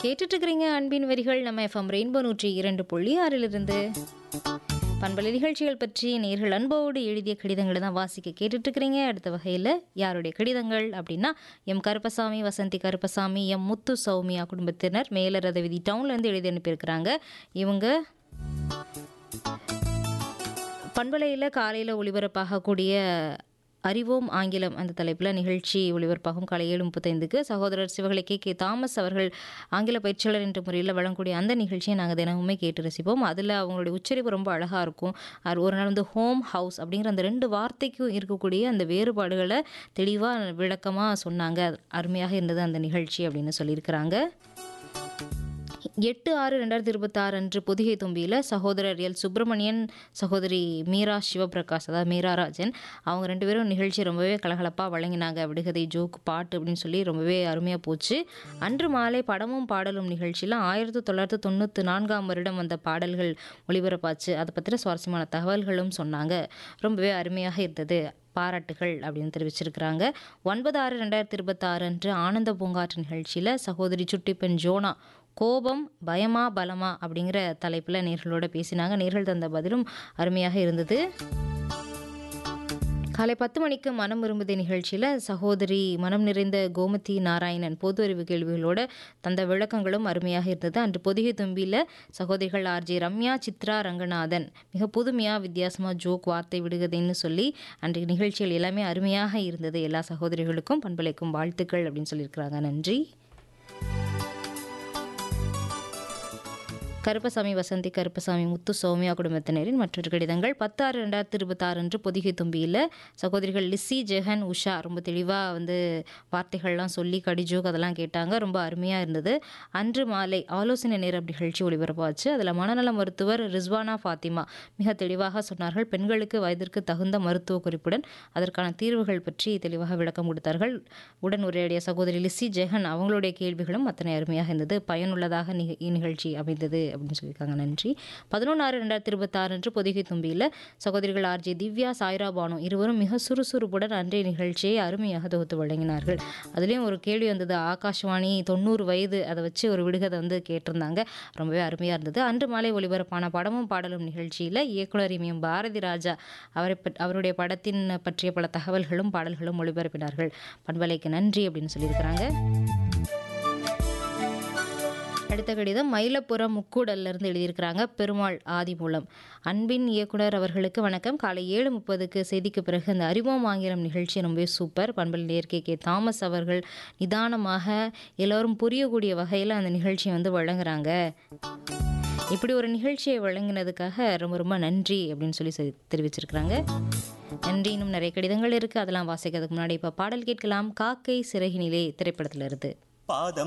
கேட்டுட்டு இருக்கிறீங்க அன்பின் வரிகள் நம்ம எஃப்எம் ரெயின்போ நூற்றி இரண்டு புள்ளி ஆறிலிருந்து பண்பலை நிகழ்ச்சிகள் பற்றி நேர்கள் அன்போடு எழுதிய கடிதங்களை தான் வாசிக்க கேட்டுட்டு இருக்கிறீங்க அடுத்த வகையில் யாருடைய கடிதங்கள் அப்படின்னா எம் கருப்பசாமி வசந்தி கருப்பசாமி எம் முத்து சௌமியா குடும்பத்தினர் மேலரத விதி டவுன்லேருந்து எழுதி அனுப்பியிருக்கிறாங்க இவங்க பண்பலையில் காலையில் ஒளிபரப்பாகக்கூடிய அறிவோம் ஆங்கிலம் அந்த தலைப்பில் நிகழ்ச்சி ஒளிபரப்பாகும் காலை ஏழு முப்பத்தைந்துக்கு சகோதரர் சிவகலை கே கே தாமஸ் அவர்கள் ஆங்கில பயிற்சியாளர் என்ற முறையில் வழங்கக்கூடிய அந்த நிகழ்ச்சியை நாங்கள் தினமுமே கேட்டு ரசிப்போம் அதில் அவங்களுடைய உச்சரிப்பு ரொம்ப அழகாக இருக்கும் அது ஒரு நாள் வந்து ஹோம் ஹவுஸ் அப்படிங்கிற அந்த ரெண்டு வார்த்தைக்கும் இருக்கக்கூடிய அந்த வேறுபாடுகளை தெளிவாக விளக்கமாக சொன்னாங்க அருமையாக இருந்தது அந்த நிகழ்ச்சி அப்படின்னு சொல்லியிருக்கிறாங்க எட்டு ஆறு ரெண்டாயிரத்தி இருபத்தாறு அன்று பொதிகை தும்பியில் சகோதரர் எல் சுப்பிரமணியன் சகோதரி மீரா சிவபிரகாஷ் அதாவது மீரா ராஜன் அவங்க ரெண்டு பேரும் நிகழ்ச்சி ரொம்பவே கலகலப்பாக வழங்கினாங்க விடுகதை ஜோக் பாட்டு அப்படின்னு சொல்லி ரொம்பவே அருமையாக போச்சு அன்று மாலை படமும் பாடலும் நிகழ்ச்சியில் ஆயிரத்தி தொள்ளாயிரத்தி தொண்ணூற்றி நான்காம் வருடம் வந்த பாடல்கள் ஒளிபரப்பாச்சு அதை பற்றின சுவாரஸ்யமான தகவல்களும் சொன்னாங்க ரொம்பவே அருமையாக இருந்தது பாராட்டுகள் அப்படின்னு தெரிவிச்சிருக்கிறாங்க ஒன்பது ஆறு ரெண்டாயிரத்தி இருபத்தாறு அன்று ஆனந்த பூங்காற்று நிகழ்ச்சியில் சகோதரி சுட்டிப்பெண் ஜோனா கோபம் பயமா பலமா அப்படிங்கிற தலைப்பில் நேர்களோட பேசினாங்க நேர்கள் தந்த பதிலும் அருமையாக இருந்தது காலை பத்து மணிக்கு மனம் விரும்புதே நிகழ்ச்சியில் சகோதரி மனம் நிறைந்த கோமதி நாராயணன் பொது அறிவு கேள்விகளோட தந்த விளக்கங்களும் அருமையாக இருந்தது அன்று பொதிகை தும்பியில் சகோதரிகள் ஆர்ஜே ரம்யா சித்ரா ரங்கநாதன் மிக புதுமையாக வித்தியாசமாக ஜோக் வார்த்தை விடுகதைன்னு சொல்லி அன்றைய நிகழ்ச்சிகள் எல்லாமே அருமையாக இருந்தது எல்லா சகோதரிகளுக்கும் பண்பலைக்கும் வாழ்த்துக்கள் அப்படின்னு சொல்லியிருக்கிறாங்க நன்றி கருப்பசாமி வசந்தி கருப்பசாமி முத்து சௌமியா குடும்பத்தினரின் மற்றொரு கடிதங்கள் பத்தாறு ரெண்டாயிரத்தி இருபத்தாறு அன்று பொதிகை தும்பியில் சகோதரிகள் லிஸி ஜெகன் உஷா ரொம்ப தெளிவாக வந்து வார்த்தைகள்லாம் சொல்லி கடிஜோக் அதெல்லாம் கேட்டாங்க ரொம்ப அருமையாக இருந்தது அன்று மாலை ஆலோசனை நேரம் நிகழ்ச்சி ஒளிபரப்பாச்சு அதில் மனநல மருத்துவர் ரிஸ்வானா ஃபாத்திமா மிக தெளிவாக சொன்னார்கள் பெண்களுக்கு வயதிற்கு தகுந்த மருத்துவ குறிப்புடன் அதற்கான தீர்வுகள் பற்றி தெளிவாக விளக்கம் கொடுத்தார்கள் உடன் உரையாடிய சகோதரி லிஸி ஜெகன் அவங்களுடைய கேள்விகளும் அத்தனை அருமையாக இருந்தது பயனுள்ளதாக நிக- இந்நிகழ்ச்சி அமைந்தது அப்படின்னு சொல்லியிருக்காங்க நன்றி பதினொன்று ஆறு ரெண்டாயிரத்தி இருபத்தாறு அன்று பொதிகை தும்பியில் சகோதரிகள் ஆர்ஜே திவ்யா சாய்ரா பானு இருவரும் மிக சுறுசுறுப்புடன் அன்றைய நிகழ்ச்சியை அருமையாக தொகுத்து வழங்கினார்கள் அதுலேயும் ஒரு கேள்வி வந்தது ஆகாஷ்வாணி தொண்ணூறு வயது அதை வச்சு ஒரு விடுகதை வந்து கேட்டிருந்தாங்க ரொம்பவே அருமையாக இருந்தது அன்று மாலை ஒளிபரப்பான படமும் பாடலும் நிகழ்ச்சியில் இயக்குனர் இமயம் பாரதி ராஜா அவரை பற்- அவருடைய படத்தின் பற்றிய பல தகவல்களும் பாடல்களும் ஒளிபரப்பினார்கள் பண்பலைக்கு நன்றி அப்படின்னு சொல்லியிருக்கிறாங்க அடுத்த கடிதம் மயிலப்புரம் முக்கூடல்ல இருந்து எழுதியிருக்கிறாங்க பெருமாள் ஆதிமூலம் அன்பின் இயக்குனர் அவர்களுக்கு வணக்கம் காலை ஏழு முப்பதுக்கு செய்திக்கு பிறகு அந்த அறிவோம் ஆங்கிலம் நிகழ்ச்சி ரொம்பவே சூப்பர் பண்பல் நேர்கே கே தாமஸ் அவர்கள் நிதானமாக எல்லோரும் புரியக்கூடிய வகையில் அந்த நிகழ்ச்சியை வந்து வழங்குறாங்க இப்படி ஒரு நிகழ்ச்சியை வழங்கினதுக்காக ரொம்ப ரொம்ப நன்றி அப்படின்னு சொல்லி சொல்லி தெரிவிச்சிருக்கிறாங்க நன்றி இன்னும் நிறைய கடிதங்கள் இருக்குது அதெல்லாம் வாசிக்கிறதுக்கு முன்னாடி இப்போ பாடல் கேட்கலாம் காக்கை சிறகினிலே திரைப்படத்தில் இருந்து பாதம்